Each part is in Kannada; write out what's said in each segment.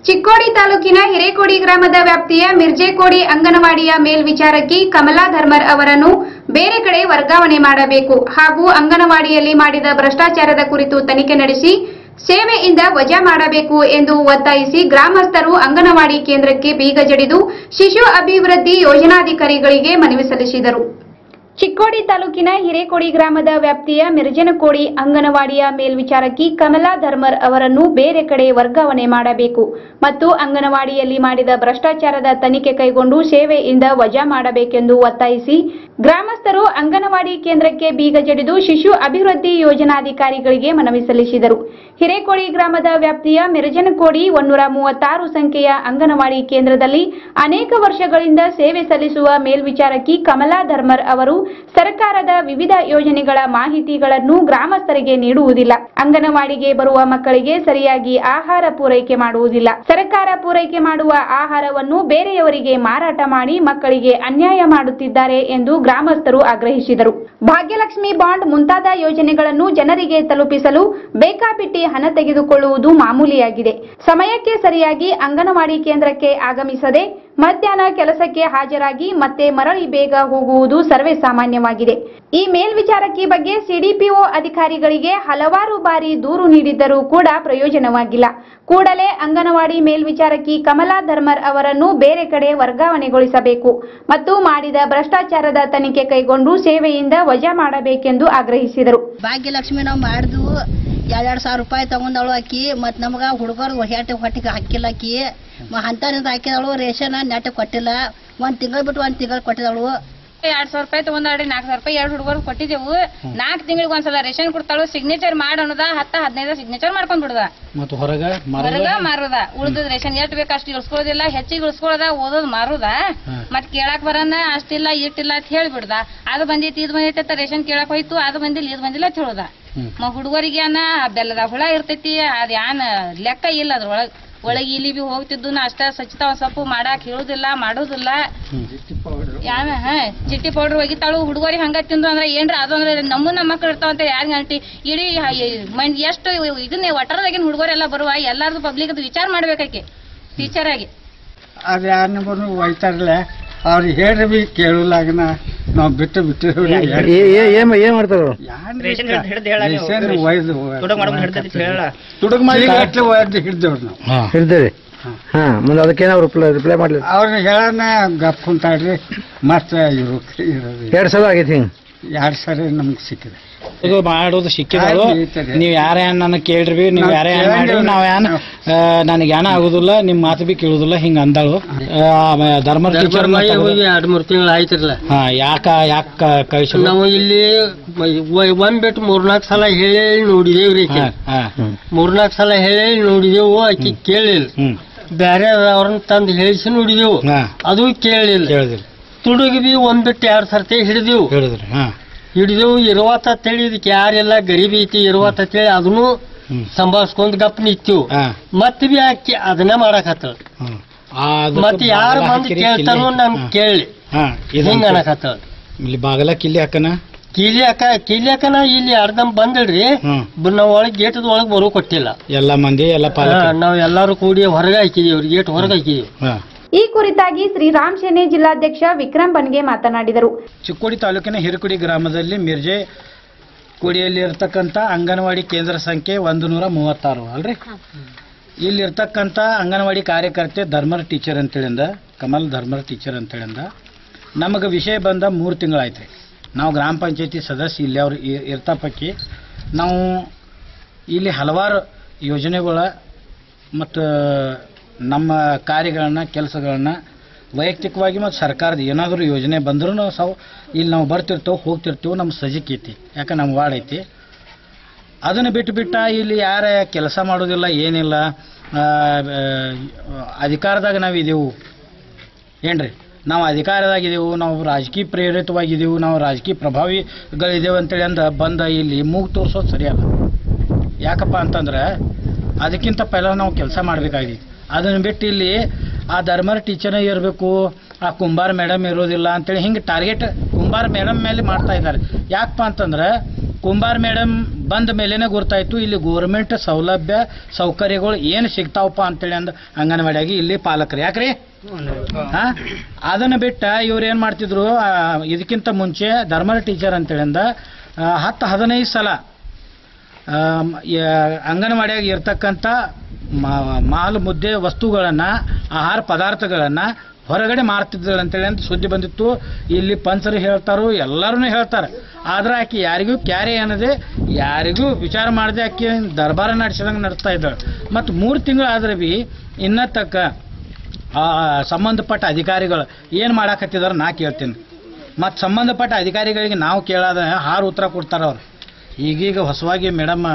ಚಿಕ್ಕೋಡಿ ತಾಲೂಕಿನ ಹಿರೇಕೋಡಿ ಗ್ರಾಮದ ವ್ಯಾಪ್ತಿಯ ಮಿರ್ಜೆಕೋಡಿ ಅಂಗನವಾಡಿಯ ಮೇಲ್ವಿಚಾರಕಿ ಕಮಲಾ ಧರ್ಮರ್ ಅವರನ್ನು ಬೇರೆ ಕಡೆ ವರ್ಗಾವಣೆ ಮಾಡಬೇಕು ಹಾಗೂ ಅಂಗನವಾಡಿಯಲ್ಲಿ ಮಾಡಿದ ಭ್ರಷ್ಟಾಚಾರದ ಕುರಿತು ತನಿಖೆ ನಡೆಸಿ ಸೇವೆಯಿಂದ ವಜಾ ಮಾಡಬೇಕು ಎಂದು ಒತ್ತಾಯಿಸಿ ಗ್ರಾಮಸ್ಥರು ಅಂಗನವಾಡಿ ಕೇಂದ್ರಕ್ಕೆ ಬೀಗ ಜಡಿದು ಶಿಶು ಅಭಿವೃದ್ಧಿ ಯೋಜನಾಧಿಕಾರಿಗಳಿಗೆ ಮನವಿ ಸಲ್ಲಿಸಿದರು ಚಿಕ್ಕೋಡಿ ತಾಲೂಕಿನ ಹಿರೇಕೋಡಿ ಗ್ರಾಮದ ವ್ಯಾಪ್ತಿಯ ಮಿರ್ಜನಕೋಡಿ ಅಂಗನವಾಡಿಯ ಮೇಲ್ವಿಚಾರಕಿ ಕಮಲಾ ಧರ್ಮರ್ ಅವರನ್ನು ಬೇರೆ ಕಡೆ ವರ್ಗಾವಣೆ ಮಾಡಬೇಕು ಮತ್ತು ಅಂಗನವಾಡಿಯಲ್ಲಿ ಮಾಡಿದ ಭ್ರಷ್ಟಾಚಾರದ ತನಿಖೆ ಕೈಗೊಂಡು ಸೇವೆಯಿಂದ ವಜಾ ಮಾಡಬೇಕೆಂದು ಒತ್ತಾಯಿಸಿ ಗ್ರಾಮಸ್ಥರು ಅಂಗನವಾಡಿ ಕೇಂದ್ರಕ್ಕೆ ಬೀಗ ಜಡಿದು ಶಿಶು ಅಭಿವೃದ್ಧಿ ಯೋಜನಾಧಿಕಾರಿಗಳಿಗೆ ಮನವಿ ಸಲ್ಲಿಸಿದರು ಹಿರೇಕೋಡಿ ಗ್ರಾಮದ ವ್ಯಾಪ್ತಿಯ ಮಿರಜನಕೋಡಿ ಒನ್ನೂರ ಮೂವತ್ತಾರು ಸಂಖ್ಯೆಯ ಅಂಗನವಾಡಿ ಕೇಂದ್ರದಲ್ಲಿ ಅನೇಕ ವರ್ಷಗಳಿಂದ ಸೇವೆ ಸಲ್ಲಿಸುವ ಮೇಲ್ವಿಚಾರಕಿ ಕಮಲಾ ಧರ್ಮರ್ ಅವರು ಸರ್ಕಾರದ ವಿವಿಧ ಯೋಜನೆಗಳ ಮಾಹಿತಿಗಳನ್ನು ಗ್ರಾಮಸ್ಥರಿಗೆ ನೀಡುವುದಿಲ್ಲ ಅಂಗನವಾಡಿಗೆ ಬರುವ ಮಕ್ಕಳಿಗೆ ಸರಿಯಾಗಿ ಆಹಾರ ಪೂರೈಕೆ ಮಾಡುವುದಿಲ್ಲ ಸರ್ಕಾರ ಪೂರೈಕೆ ಮಾಡುವ ಆಹಾರವನ್ನು ಬೇರೆಯವರಿಗೆ ಮಾರಾಟ ಮಾಡಿ ಮಕ್ಕಳಿಗೆ ಅನ್ಯಾಯ ಮಾಡುತ್ತಿದ್ದಾರೆ ಎಂದು ಗ್ರಾಮಸ್ಥರು ಆಗ್ರಹಿಸಿದರು ಭಾಗ್ಯಲಕ್ಷ್ಮಿ ಬಾಂಡ್ ಮುಂತಾದ ಯೋಜನೆಗಳನ್ನು ಜನರಿಗೆ ತಲುಪಿಸಲು ಬೇಕಾಬಿಟ್ಟಿ ಹಣ ತೆಗೆದುಕೊಳ್ಳುವುದು ಮಾಮೂಲಿಯಾಗಿದೆ ಸಮಯಕ್ಕೆ ಸರಿಯಾಗಿ ಅಂಗನವಾಡಿ ಕೇಂದ್ರಕ್ಕೆ ಆಗಮಿಸದೆ ಮಧ್ಯಾಹ್ನ ಕೆಲಸಕ್ಕೆ ಹಾಜರಾಗಿ ಮತ್ತೆ ಮರಳಿ ಬೇಗ ಹೋಗುವುದು ಸರ್ವೇ ಸಾಮಾನ್ಯವಾಗಿದೆ ಈ ಮೇಲ್ವಿಚಾರಕಿ ಬಗ್ಗೆ ಸಿಡಿಪಿಒ ಅಧಿಕಾರಿಗಳಿಗೆ ಹಲವಾರು ಬಾರಿ ದೂರು ನೀಡಿದ್ದರೂ ಕೂಡ ಪ್ರಯೋಜನವಾಗಿಲ್ಲ ಕೂಡಲೇ ಅಂಗನವಾಡಿ ಮೇಲ್ವಿಚಾರಕಿ ಕಮಲಾ ಧರ್ಮರ್ ಅವರನ್ನು ಬೇರೆ ಕಡೆ ವರ್ಗಾವಣೆಗೊಳಿಸಬೇಕು ಮತ್ತು ಮಾಡಿದ ಭ್ರಷ್ಟಾಚಾರದ ತನಿಖೆ ಕೈಗೊಂಡು ಸೇವೆಯಿಂದ ವಜಾ ಮಾಡಬೇಕೆಂದು ಆಗ್ರಹಿಸಿದರು ಭಾಗ್ಯಲಕ್ಷ್ಮಿ ನಾವು ಮಾಡಿದ್ವು ಎರಡು ಎರಡು ಸಾವಿರ ರೂಪಾಯಿ ತಗೊಂಡವಳು ಆಕಿ ಮತ್ತು ನಮ್ಗೆ ಹುಡುಗರು ಹೊಟ್ಟೆ ಹೊಟ್ಟಿಗೆ ಹಾಕಿಲ್ಲ ಆಕಿ ಅಂತನಿಂದ ಹಾಕಿದವಳು ರೇಷನ್ ನೆಟ್ ಕೊಟ್ಟಿಲ್ಲ ಒಂದು ತಿಂಗಳು ಬಿಟ್ಟು ಒಂದು ತಿಂಗಳು ಕೊಟ್ಟಿದವಳು ಎರಡ್ ಸಾವಿರ ರೂಪಾಯಿ ತಗೊಂಡಾಡಿ ನಾಲ್ಕು ಸಾವಿರ ರೂಪಾಯಿ ಎರಡು ಹುಡುಗರು ಕೊಟ್ಟಿದ್ದೆವು ನಾಲ್ಕು ತಿಂಗಳಿಗೆ ಒಂದ್ಸಲ ರೇಷನ್ ಕೊಡ್ತಾಳು ಸಿಗ್ನೇಚರ್ ಮಾಡಿ ಅನ್ನೋದ ಹತ್ತ ಹದಿನೈದು ಸಿಗ್ನೇಚರ್ ಮಾಡ್ಕೊಂಡ್ ಬಿಡುದ ಮತ್ತು ಹೊರಗ ಹೊರಗ ಮಾರುದ ಉಳ್ದದ್ ರೇಷನ್ ಎಷ್ಟ್ ಬೇಕು ಅಷ್ಟು ಇಳಿಸ್ಕೊಳ್ಳೋದಿಲ್ಲ ಹೆಚ್ಚಿಗೆ ಇಳಿಸ್ಕೊಳ್ಳೋದ ಓದೋದ್ ಮಾರುದ ಮತ್ ಕೇಳಾಕ್ ಬರನ ಅಷ್ಟಿಲ್ಲ ಇಟ್ಟಿಲ್ಲ ಅಂತ ಹೇಳ್ಬಿಡ್ದ ಅದು ಬಂದೈತಿ ಇದು ಬಂದೈತಿ ಅಂತ ರೇಷನ್ ಕೇಳಕ್ ಹೋಯ್ತು ಅದು ಬಂದಿಲ್ಲ ಇದು ಬಂದಿಲ್ಲ ಅಂತ ಹೇಳುದ ಮ ಹುಡುಗರಿಗೆ ಅನ್ನ ಬೆಲ್ಲದ ಹುಳ ಇರ್ತೈತಿ ಅದ್ ಯಾನ್ ಲೆಕ್ಕ ಇಲ್ಲ ಅದ್ರೊಳಗ್ ಒಳಗ್ ಇಲ್ಲಿ ಬಿ ಹೋಗ್ತಿದ್ದು ಅಷ್ಟ ಸ್ವಚ್ಛತ ಒಂದ್ ಸ್ವಲ್ಪ ಮಾಡಾಕ್ ಹೇಳುದಿಲ್ಲ ಮಾಡುದಿಲ್ಲ ಯಾವ ಹಾ ಚಿಟ್ಟಿ ಪೌಡರ್ ಒಗಿತಾಳು ಹುಡುಗರಿಗೆ ಹಂಗ ತಿಂದು ಅಂದ್ರೆ ಏನ್ರ ಅದು ಅಂದ್ರೆ ನಮ್ಮ ನಮ್ಮ ಮಕ್ಳು ಇರ್ತಾವಂತ ಯಾರ್ ಗಂಟಿ ಇಡೀ ಹ- ಈ ಮನ್- ಎಷ್ಟು ಇದನ್ನ ಒಟ್ಟರದಾಗಿನ ಹುಡುಗರೆಲ್ಲ ಬರುವ ಎಲ್ಲಾರ್ದು ಪಬ್ಲಿಕ್ ವಿಚಾರ ಮಾಡ್ಬೇಕಾಕಿ ಟೀಚರ್ ಆಗಿ ಅದು ಯಾರ ನಂಬರ್ನು ಒಯ್ತಾರಲ್ಲ ಅವ್ರಿಗೆ ಹೇಳ್ರಿ ಬಿ ಕೇಳಲಾಗನ ನಾವು ಬಿಟ್ಟು ಬಿಟ್ಟು ಏನ್ ಏನ್ ಮಾಡ್ತಾರ ತುಡುಗ್ ಮಾಡಿ ಒಯ್ದು ಹಿಡ್ದೇವ್ರು ನಾವು ಹೇಳ್ತೇವೆ ಹಾ ಮುಂದೆ ಅದಕ್ಕೇನಾವ್ ರಿಪ್ಲೈ ರಿಪ್ಲೈ ಮಾಡ್ಲಿಲ್ಲ ಅವ್ರಿಗೆ ಹೇಳನ ಗಪ್ ಕುಂತಾಡ್ರಿ ಮತ್ತ ಇರು ಇರೋದು ಎರಡ್ ಸಲ ಆಗೈತಿ ಹಿಂಗ್ ಎರಡು ಸರಿ ನಮ್ಗೆ ಸಿಕ್ಕಿದೆ ಇದು ಮಾಡೋದು ಸಿಕ್ಕಿದ್ರು ಆಯ್ತು, ಐತದೆ. ನೀವ್ ಯಾರ ಏನ್ ನನಗ್ ಕೇಳ್ರಿ ಬಿ ನೀವ್ ನಾವ್ ಯಾರ ಏನ್ ಕೇಳಂಗಿಲ್ಲ. ಮಾಡ್ರಿ ನಾವ್ ಏನ್ ನನಗೆ ಏನ ಆಗುದಿಲ್ಲ ನಿಮ್ ಮಾತು ಬಿ ಕೇಳುದಿಲ್ಲ ಹಿಂಗ ಅಂದಾಳು ಧರ್ಮರ್ ಟೀಚರ್ ಎರಡ್ ಮೂರ್ ತಿಂಗಳು ಆಯ್ತಿರಲ್ಲ ಹಾ ಯಾಕ ಯಾಕ ಕಳಿಸ ನಾವು ಇಲ್ಲಿ ವ- ಒಂದ್ ಬಿಟ್ಟು ಮೂರ್ನಾಲ್ಕು ಸಲ ಹೇಳಿ ನೋಡಿದೇವ್ರಿ ಹಾ ಹಾ ಮೂರ್ನಾಲ್ಕು ಸಲ ಹೇಳಿ ನೋಡಿದೆವು ಆಕಿ ಕೇಳಿಲ್ಲ ಹ್ಮ್ ಬೇರೆ ಅವ್ರನ್ನ ತಂದು ಹೇಳಿಸಿ ನೋಡಿದೆವು ಹಾ ಅದು ಕೇಳಿಲ್ಲ ಕೇಳಿದ್ರಿ ತುಡುಗಿ ಬಿ ಒಂದ್ ಬಿಟ್ಟು ಎರಡ್ ಸರ್ತಿ ಹಿಡಿದೆವು ಹೇಳಿದ್ರಿ ಹಾ ಹಿಡಿದೆವು ಇರುವತ್ತ ಅಂತೇಳಿ ಇದಕ್ಕೆ ಯಾರೆಲ್ಲ ಗರೀಬಿ ಐತಿ ಇರುವತ್ತ ಅಂತೇಳಿ ಅದನ್ನು ಹ್ಮ್ ಸಂಭಾಳಿಸ್ಕೊಂಡ್ ಗಪ್ ನಿಂತೀವು ಹಾ ಮತ್ತೆ ಬಿ ಆಕಿ ಅದನ್ನ ಮಾಡಕತ್ತಳ ಹ್ಮ್ ಆ, ಅದಕ್ಕೆ ಮತ್ತೆ ಯಾರು ಬಾಗಲ ಬಂದು ಹಾಕಿರಿ, ಕೇಳ್ತಾನೋ ಕಿಲ್ಲಿ- ನನ್ ಹಾ. ಕೇಳಿ ಹಾ ಇದು ಹಿಂಗ ಅನ್ನಕತ್ತಳ ಇಲ್ಲಿ ಬಾಗಲ ಕಿಲ್ಲಿ ಹಾಕನ ಕೀಲಿಯಾಕ ಕೀಲಿಯಾಕನ ಇಲ್ಲಿ ಅರ್ಧಂ ಬಂದಳ್ರಿ ಹ್ಮ್ ಬ- ನಾವ್ ಒಳಗ್ ಗೇಟದ ಒಳಗ್ ಬರೋ ಕೊಟ್ಟಿಲ್ಲ ಎಲ್ಲಾ ಮಂದಿ ಎಲ್ಲಾ ಹಾ, ಪಾಲಕ ನಾವ್ ಎಲ್ಲಾರು ಕೂಡಿ ಹೊರಗೆ ಹಾಕಿದೀವಿ ಗೇಟ್ ಹೊರಗೆ ಹಾಕಿದೀವಿ ಹಾ ಈ ಕುರಿತಾಗಿ ಶ್ರೀರಾಮ್ ಸೇನೆ ಜಿಲ್ಲಾಧ್ಯಕ್ಷ ವಿಕ್ರಮ್ ಬನ್ಗೆ ಮಾತನಾಡಿದರು ಚಿಕ್ಕೋಡಿ ತಾಲೂಕಿನ ಹಿರಕುಡಿ ಗ್ರಾಮದಲ್ಲಿ ಮಿರ್ಜೆ ಕುಡಿಯಲ್ಲಿ ಇರ್ತಕ್ಕಂಥ ಅಂಗನವಾಡಿ ಕೇಂದ್ರ ಸಂಖ್ಯೆ ಒಂದು ನೂರ ಮೂವತ್ತಾರು ಅಲ್ರಿ ಇಲ್ಲಿರ್ತಕ್ಕಂಥ ಅಂಗನವಾಡಿ ಕಾರ್ಯಕರ್ತೆ ಧರ್ಮರ್ ಟೀಚರ್ ಅಂತೇಳಿಂದ ಕಮಲ್ ಧರ್ಮರ್ ಟೀಚರ್ ಅಂತೇಳಿಂದ ನಮಗೆ ವಿಷಯ ಬಂದ ಮೂರು ತಿಂಗಳಾಯ್ತು ರೀ ನಾವು ಗ್ರಾಮ ಪಂಚಾಯತಿ ಸದಸ್ಯ ಇಲ್ಲಿ ಅವ್ರು ಇ- ಇರ್ತ ಪೈಕಿ ನಾವು ಇಲ್ಲಿ ಹಲವಾರು ಯೋಜನೆಗಳ ಮತ್ತು ನಮ್ಮ ಕಾರ್ಯಗಳನ್ನ ಕೆಲಸಗಳನ್ನ ವೈಯಕ್ತಿಕವಾಗಿ ಮತ್ತು ಸರ್ಕಾರದ ಏನಾದರೂ ಯೋಜನೆ ಬಂದ್ರೂ ಸಾವು ಇಲ್ಲಿ ನಾವು ಬರ್ತಿರ್ತೇವೆ ಹೋಗ್ತಿರ್ತೇವೆ ನಮ್ಮ ಸಜ್ಜಿಕೆ ಐತಿ ಯಾಕೆ ನಮ್ಮ ವಾರ್ಡ್ ಐತಿ ಅದನ್ನು ಬಿಟ್ಟು ಬಿಟ್ಟ ಇಲ್ಲಿ ಯಾರ ಕೆಲಸ ಮಾಡೋದಿಲ್ಲ ಏನಿಲ್ಲ ಆ, ಆ, ಅಧಿಕಾರದಾಗ ನಾವು ಇದೆವು ಏನ್ರಿ ನಾವು ಅಧಿಕಾರದಾಗಿದ್ದೆವು ನಾವು ರಾಜಕೀಯ ಪ್ರೇರಿತವಾಗಿದ್ದೆವು ನಾವು ರಾಜಕೀಯ ಪ್ರಭಾವಿಗಳಿದ್ದೇವೆ ಅಂತೇಳಿ ಅಂದ ಬಂದ ಇಲ್ಲಿ ಮೂಗು ತೋರಿಸೋದು ಸರಿಯಲ್ಲ ಯಾಕಪ್ಪ ಅಂತಂದ್ರೆ ಅದಕ್ಕಿಂತ ಪೈಲ ನಾವು ಕೆಲಸ ಮಾಡಬೇಕಾಗಿತ್ತು ಅದನ್ನು ಬಿಟ್ಟು ಇಲ್ಲಿ ಆ ಧರ್ಮರ ಟೀಚರೇ ಇರಬೇಕು ಆ ಕುಂಬಾರ ಮೇಡಮ್ ಇರೋದಿಲ್ಲ ಅಂತೇಳಿ ಹಿಂಗೆ ಟಾರ್ಗೆಟ್ ಕುಂಬಾರ ಮೇಡಮ್ ಮೇಲೆ ಮಾಡ್ತಾ ಇದ್ದಾರೆ ಯಾಕಪ್ಪ ಅಂತಂದ್ರೆ ಕುಂಬಾರ್ ಮೇಡಮ್ ಬಂದ ಮೇಲೇನೆ ಗೊತ್ತಾಯ್ತು ಇಲ್ಲಿ ಗೋರ್ಮೆಂಟ್ ಸೌಲಭ್ಯ ಸೌಕರ್ಯಗಳು ಏನು ಸಿಗ್ತಾವಪ್ಪ ಅಂತೇಳಿ ಅಂದ ಅಂಗನವಾಡಿಯಾಗಿ ಇಲ್ಲಿ ಪಾಲಕರು ಯಾಕ್ರಿ ಹಾ ಅದನ್ನು ಬಿಟ್ಟ ಇವ್ರು ಏನು ಮಾಡ್ತಿದ್ರು ಆ, ಇದಕ್ಕಿಂತ ಮುಂಚೆ ಧರ್ಮರ ಟೀಚರ್ ಅಂತೇಳಿ ಅಂದ ಆ, ಹತ್ತು ಹದಿನೈದು ಸಲ ಆಮ್, ಯ- ಅಂಗನವಾಡಿಯಾಗ ಇರ್ತಕ್ಕಂಥ ಮಾ- ಮಾಲು ಮುದ್ದೆ ವಸ್ತುಗಳನ್ನು ಆಹಾರ ಪದಾರ್ಥಗಳನ್ನು ಹೊರಗಡೆ ಮಾರ್ತಿದ್ದಳು ಅಂತೇಳಿ ಅಂತ ಸುದ್ದಿ ಬಂದಿತ್ತು ಇಲ್ಲಿ ಪಂಚರು ಹೇಳ್ತಾರೋ ಎಲ್ಲರೂ ಹೇಳ್ತಾರೆ ಆದ್ರೆ ಆಕೆ ಯಾರಿಗೂ ಕ್ಯಾರೆ ಅನ್ನದೆ ಯಾರಿಗೂ ವಿಚಾರ ಮಾಡದೆ ಆಕೆ ದರ್ಬಾರ ನಡೆಸಿದಂಗೆ ನಡೆಸ್ತಾ ಇದ್ದಾಳೆ ಮತ್ತು ಮೂರು ತಿಂಗಳು ಆದ್ರೆ ಬಿ ಇನ್ನ ತಕ್ಕ ಆ ಸಂಬಂಧಪಟ್ಟ ಅಧಿಕಾರಿಗಳು ಏನು ಮಾಡಾಕತ್ತಿದಾರೆ ನಾ ಕೇಳ್ತೀನಿ ಮತ್ತು ಸಂಬಂಧಪಟ್ಟ ಅಧಿಕಾರಿಗಳಿಗೆ ನಾವು ಕೇಳಾದ ಹಾರು ಉತ್ತರ ಕೊಡ್ತಾರೆ ಅವ್ರು ಈಗೀಗ ಹೊಸವಾಗಿ madam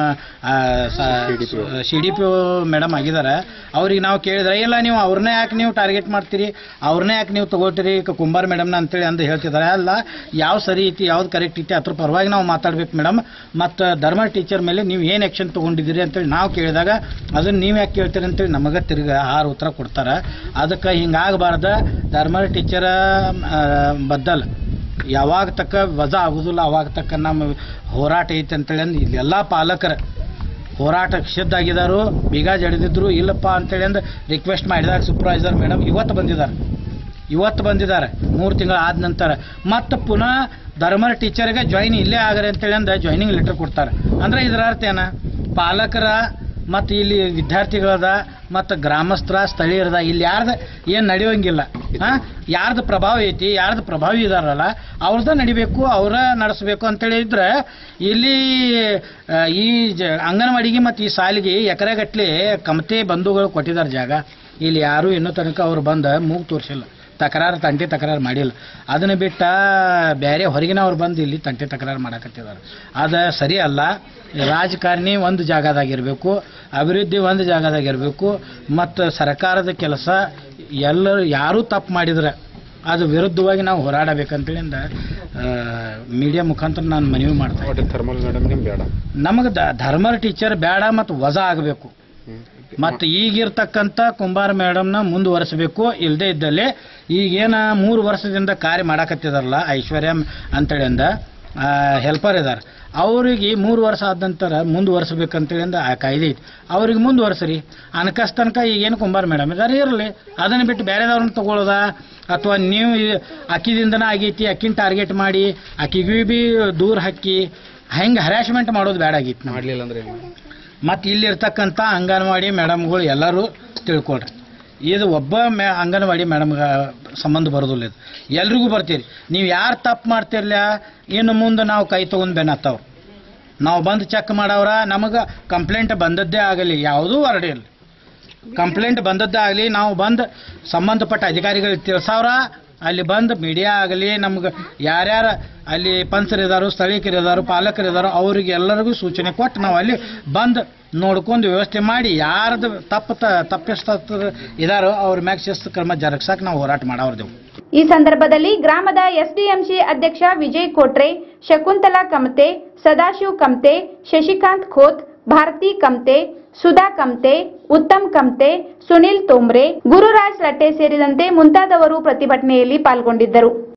C D P madam ಆಗಿದ್ದಾರೆ ಅವ್ರಿಗೆ ನಾವು ಕೇಳಿದ್ರೆ ಇಲ್ಲ ನೀವು ಅವ್ರನ್ನೇ ಯಾಕೆ ನೀವು ಟಾರ್ಗೆಟ್ ಮಾಡ್ತೀರಿ ಅವ್ರನ್ನೇ ಯಾಕೆ ನೀವು ತಗೊಳ್ತೀರಿ ಕ- ಕುಂಬಾರ್ ಮೇಡಮ್ನ ಅಂತೇಳಿ ಅಂದು ಹೇಳ್ತಿದ್ದಾರೆ ಅಲ್ಲ ಯಾವ ಸರಿ ಐತಿ ಯಾವ್ದು ಕರೆಕ್ಟ್ ಐತಿ ಅದ್ರ ಪರವಾಗಿ ನಾವು ಮಾತಾಡ್ಬೇಕು ಮೇಡಮ್ ಮತ್ತು ಧರ್ಮ ಟೀಚರ್ ಮೇಲೆ ನೀವು ಏನು ಆ್ಯಕ್ಷನ್ ತೊಗೊಂಡಿದ್ದೀರಿ ಅಂತೇಳಿ ನಾವು ಕೇಳಿದಾಗ ಅದನ್ನು ನೀವು ಯಾಕೆ ಕೇಳ್ತೀರಿ ಅಂತೇಳಿ ನಮಗೆ ತಿರ್ಗ ಆರು ಉತ್ತರ ಕೊಡ್ತಾರೆ ಅದಕ್ಕೆ ಹಿಂಗಾಗಬಾರ್ದ ಧರ್ಮ ಟೀಚರ ಬದ್ದಲ್ ಯಾವಾಗ ತಕ್ಕ ವಜಾ ಆಗೋದಿಲ್ಲ ಅವಾಗ ತಕ್ಕ ನಮ್ಮ ಹೋರಾಟ ಐತೆ ಅಂತೇಳಿ ಅಂದು ಇಲ್ಲೆಲ್ಲ ಪಾಲಕರು ಹೋರಾಟಕ್ಕೆ ಸಿದ್ಧ ಆಗಿದ್ದಾರು ಬೀಗ ಜಡಿದಿದ್ರು ಇಲ್ಲಪ್ಪ ಅಂತೇಳಿ ಅಂದು ರಿಕ್ವೆಸ್ಟ್ ಮಾಡಿದಾಗ ಸೂಪರ್ವೈಸರ್ ಮೇಡಮ್ ಇವತ್ತು ಬಂದಿದ್ದಾರೆ ಇವತ್ತು ಬಂದಿದ್ದಾರೆ ಮೂರು ತಿಂಗಳು ಆದ ನಂತರ ಮತ್ತೆ ಪುನಃ ಧರ್ಮರ ಟೀಚರ್ಗೆ ಜಾಯಿನ್ ಇಲ್ಲೇ ಆಗರೆ ಅಂತೇಳಿ ಅಂದ ಜಾಯ್ನಿಂಗ್ ಲೆಟರ್ ಕೊಡ್ತಾರೆ ಅಂದರೆ ಇದರ ಅರ್ಥ ಏನ ಪಾಲಕರ ಮತ್ತು ಇಲ್ಲಿ ವಿದ್ಯಾರ್ಥಿಗಳದ ಮತ್ತು ಗ್ರಾಮಸ್ಥರ ಸ್ಥಳೀಯರದ ಇಲ್ಲಿ ಯಾರ್ದು ಏನು ನಡೆಯೋಂಗಿಲ್ಲ ಹಾಂ ಯಾರ್ದು ಪ್ರಭಾವ ಐತಿ ಯಾರ್ದು ಪ್ರಭಾವಿ ಇದಾರಲ್ಲ ಅವ್ರದ ನಡಿಬೇಕು ಅವರ ನಡೆಸ್ಬೇಕು ಅಂತೇಳಿ ಇದ್ರೆ ಇಲ್ಲಿ ಆ, ಈ ಜ ಅಂಗನವಾಡಿಗೆ ಮತ್ತು ಈ ಸಾಲಿಗೆ ಎಕರೆಗಟ್ಟಲೆ ಕಮತೆ ಬಂಧುಗಳು ಕೊಟ್ಟಿದ್ದಾರೆ ಜಾಗ ಇಲ್ಲಿ ಯಾರೂ ಇನ್ನೂ ತನಕ ಅವ್ರು ಬಂದು ಮೂಗು ತೋರಿಸಿಲ್ಲ ತಕರಾರು ತಂಟೆ ತಕರಾರು ಮಾಡಿಲ್ಲ ಅದನ್ನು ಬಿಟ್ಟ ಬೇರೆ ಹೊರಗಿನವ್ರು ಬಂದು ಇಲ್ಲಿ ತಂಟೆ ತಕರಾರು ಮಾಡಕತ್ತಿದ್ದಾರೆ ಅದು ಸರಿ ಅಲ್ಲ ರಾಜಕಾರಣಿ ಒಂದು ಜಾಗದಾಗಿರಬೇಕು ಅಭಿವೃದ್ಧಿ ಒಂದು ಜಾಗದಾಗಿರಬೇಕು ಮತ್ತು ಸರ್ಕಾರದ ಕೆಲಸ ಎಲ್ಲರೂ ಯಾರೂ ತಪ್ಪು ಮಾಡಿದ್ರೆ ಅದು ವಿರುದ್ಧವಾಗಿ ನಾವು ಹೋರಾಡಬೇಕಂತೇಳಿ ಮೀಡಿಯಾ ಮುಖಾಂತರ ನಾನು ಮನವಿ ಮಾಡ್ತಾ ಇದ್ದೀನಿ ಥರ್ಮಲ್ ಮೇಡಮ್ ನಿಮ್ ಬೇಡ ನಮಗೆ ದ ಧರ್ಮರ ಟೀಚರ್ ಬೇಡ ಮತ್ತು ವಜಾ ಆಗಬೇಕು ಮತ್ತು ಈಗಿರ್ತಕ್ಕಂಥ ಕುಂಬಾರ ಮೇಡಮ್ನ ಮುಂದುವರಿಸಬೇಕು ಇಲ್ಲದೆ ಇದ್ದಲ್ಲಿ ಈಗೇನ ಮೂರು ವರ್ಷದಿಂದ ಕಾರ್ಯ ಮಾಡಾಕತ್ತಿದಾರಲ್ಲ ಐಶ್ವರ್ಯ ಅಂತೇಳಿ ಅಂದ ಹೆಲ್ಪರ್ ಇದ್ದಾರೆ ಅವರಿಗೆ ಮೂರು ವರ್ಷ ಆದ ನಂತರ ಮುಂದುವರಿಸ್ಬೇಕಂತೇಳಿ ಅಂದ ಆ ಕಾಯ್ದೆ ಐತಿ ಅವ್ರಿಗೆ ಮುಂದುವರ್ಸ್ರಿ ಅನ್ಕಸ್ ತನಕ ಈಗೇನು ಕುಂಬಾರ ಮೇಡಮ್ ಇದಾರೆ ಇರಲಿ ಅದನ್ನು ಬಿಟ್ಟು ಬೇರೆದವ್ರನ್ನ ತಗೊಳ್ಳೋದ ಅಥವಾ ನೀವು ಈ- ಅಕ್ಕಿದಿಂದನೇ ಆಗೈತಿ ಅಕ್ಕಿನ ಟಾರ್ಗೆಟ್ ಮಾಡಿ ಅಕ್ಕಿಗೂ ಬಿ ದೂರ ಹಾಕಿ ಹೆಂಗೆ ಹರಾಸ್ಮೆಂಟ್ ಮಾಡೋದು ಬೇಡ ಆಗಿತ್ತು ನಾವು ಮಾಡ್ಲಿಲ್ಲ ಅಂದ್ರೆ ಮತ್ತು ಇಲ್ಲಿರ್ತಕ್ಕಂಥ ಅಂಗನವಾಡಿ ಮೇಡಮ್ಗಳು ಎಲ್ಲರೂ ತಿಳ್ಕೊಳ್ರಿ ಇದು ಒಬ್ಬ ಮೇ ಅಂಗನವಾಡಿ ಮೇಡಮ್ಗೆ ಸಂಬಂಧ ಬರೋದಿಲ್ಲ ಇದು ಎಲ್ರಿಗೂ ಬರ್ತೀರಿ ನೀವು ಯಾರು ತಪ್ಪು ಮಾಡ್ತಿರ್ಲ ಇನ್ನು ಮುಂದೆ ನಾವು ಕೈ ತೊಗೊಂಡು ಬೆನ್ನತ್ತವ ನಾವು ಬಂದು ಚೆಕ್ ಮಾಡವ್ರ ನಮಗೆ ಕಂಪ್ಲೇಂಟ್ ಬಂದದ್ದೇ ಆಗಲಿ ಯಾವುದೂ ವರಡಿ ಇಲ್ಲ ಕಂಪ್ಲೇಂಟ್ ಬಂದದ್ದೇ ಆಗಲಿ ನಾವು ಬಂದು ಸಂಬಂಧಪಟ್ಟ ಅಧಿಕಾರಿಗಳಿಗೆ ತಿಳಿಸವ್ರ ಅಲ್ಲಿ ಬಂದು ಮೀಡಿಯಾ ಆಗಲಿ ನಮ್ಗೆ ಯಾರ್ಯಾರು ಅಲ್ಲಿ ಪಂಚರು ಇದಾರು ಸ್ಥಳೀಕರು ಇದಾರು ಪಾಲಕರು ಇದಾರೋ ಅವ್ರಿಗೆ ಎಲ್ಲರಿಗೂ ಸೂಚನೆ ಕೊಟ್ಟು ನಾವು ಅಲ್ಲಿ ಬಂದು ನೋಡ್ಕೊಂಡು ವ್ಯವಸ್ಥೆ ಮಾಡಿ ಯಾರ್ದು ತಪ್ಪು ತ ತಪ್ಪಿಸ್ತರು ಇದಾರೋ ಅವ್ರ ಮ್ಯಾಗ ಶಿಸ್ತು ಕ್ರಮ ಜರುಗ್ಸಕ್ಕೆ ನಾವು ಹೋರಾಟ ಮಾಡವ್ರದೇವು ಈ ಸಂದರ್ಭದಲ್ಲಿ ಗ್ರಾಮದ ಎಸ್ಡಿಎಂಸಿ ಅಧ್ಯಕ್ಷ ವಿಜಯ್ ಕೋಟ್ರೆ ಶಕುಂತಲಾ ಕಮತೆ ಸದಾಶಿವ್ ಕಮತೆ ಶಶಿಕಾಂತ್ ಖೋತ್ ಭಾರತಿ ಕಮತೆ ಸುಧಾ ಕಮತೆ ಉತ್ತಮ್ ಕಮತೆ ಸುನಿಲ್ ತೋಮ್ರೆ ಗುರುರಾಜ್ ಲಟ್ಟೆ ಸೇರಿದಂತೆ ಮುಂತಾದವರು ಪ್ರತಿಭಟನೆಯಲ್ಲಿ ಪಾಲ್ಗೊಂಡಿದ್ದರು